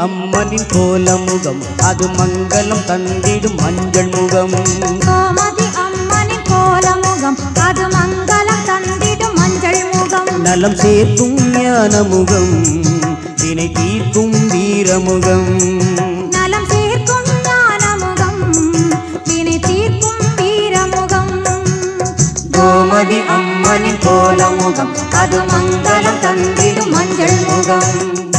அம்மனின் கோலமுகம் அது மங்களம் தந்திடும் மஞ்சள் முகம் கோமதி அம்மனின் கோலமுகம் அது மங்களம் தந்திடும் மஞ்சள் முகம் நலம் சேர்க்கும் ஞான முகம் வினை தீர்க்கும் வீரமுகம் நலம் சேர்க்கும் ஞானமுகம் வினை தீர்க்கும் வீரமுகம் கோமதி அம்மனின் கோலமுகம் அது மங்களம் தந்திடும் மஞ்சள் முகம்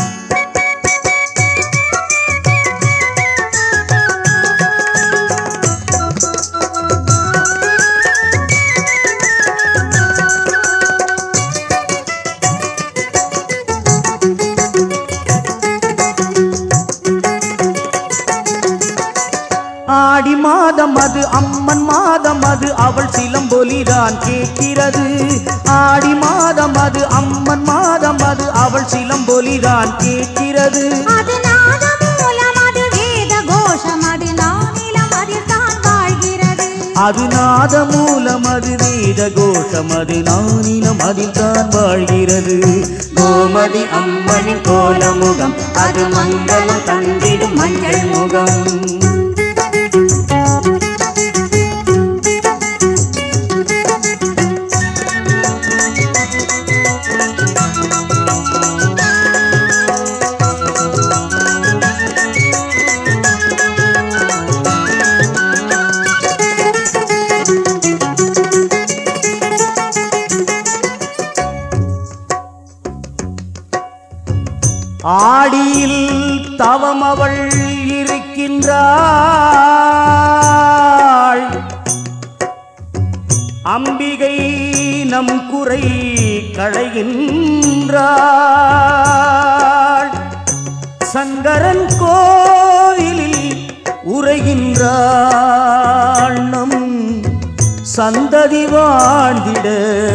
ஆடி மாதம் அது அம்மன் மாதம் அது அவள் சிலம்பொலிதான் கேட்கிறது ஆடி மாதம் அது அம்மன் மாதம் அது அவள் சிலம்பொலிதான் கேட்கிறது அது நாத மூலம் அது வேத கோஷம் அது நானிலம் அதில் தான் வாழ்கிறது அது நாத மூலம் அது வேத கோஷம் அது நானிலம் அதில் தான் வாழ்கிறது கோமதி அம்மனின் கோலமுகம் அது மங்களம் தந்திடும் மஞ்சள் முகம் ஆடியில் தவம் அவள் இருக்கின்றாள் அம்பிகை நம் குறை களைகின்றாள் சங்கரன் கோவிலில் உரைகின்றாள் நம் சந்ததி வாழ்ந்திட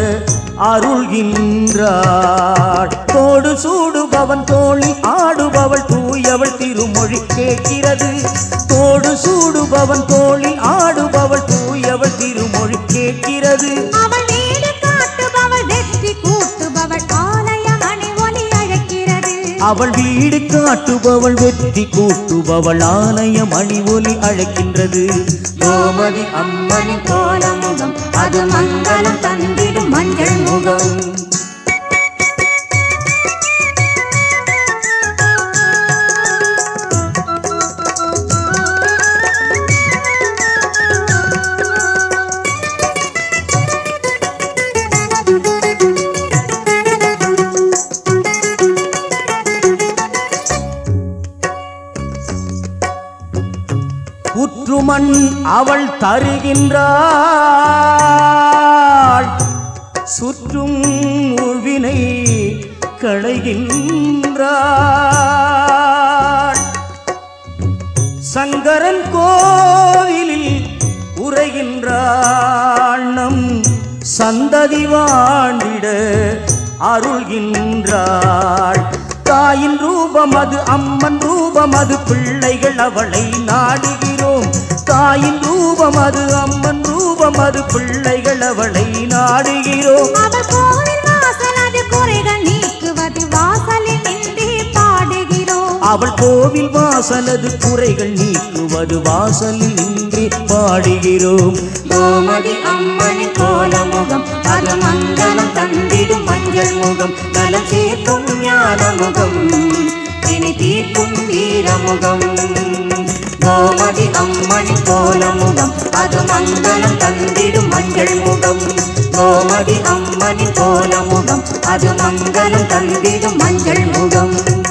அருள்கின்றாள் தோடு சூடுபவன் தோழி ஆடுபவள் தூயவள் திருமொழி கேட்கிறது தோடு சூடுபவன் தோழி ஆடுபவள் தூயவள் திருமொழி கேட்கிறது அவள் வீடு காட்டுபவள் வெற்றி கூட்டுபவள் ஆலய மணி ஒலி அழைக்கிறது அவள் வீடு காட்டுபவள் வெற்றி கூட்டுபவள் ஆலய மணி ஒலி அழைக்கின்றது கோமதி அம்மனின் கோலமுகம் அது மங்களம் தந்திடும் மஞ்சள் முகம் புற்றுமண் அவள் தருகின்றாள் சுற்றும் உள்வினை களைகின்றாள் சங்கரன் கோவிலில் உரைகின்றாள் நம் சந்ததி வாண்டிட அருள்கின்றாள் தாயின் ரூபம் அது அம்மன் ரூபம் அது பிள்ளைகள் அவளை நாடுகிறோம் தாயின் ரூபம் அது அம்மன் ரூபம் அது பிள்ளைகள் அவளை நாடுகிறோம் அவள் கோவில் வாசல் அது குறைகள் நீக்குவது வாசலில் நின்றே பாடுகிறோம் அவள் கோவில் வாசலது குறைகள் நீக்குவது வாசலில் நின்றே பாடுகிறோம் கோமதி அம்மனின் கோலமுகம் அது மங்களம் தந்திடும் மஞ்சள் முகம் நலம் சேர்க்கும் ஞான முகம் இனி தீர்க்கும் வீரமுகம் கோமதி அம்மனின் கோலமுகம் அது மங்களம் தந்திடும் மஞ்சள் முகம் கோமதி அம்மனின் கோலமுகம் அது மங்களம் தந்திடும் மஞ்சள் முகம்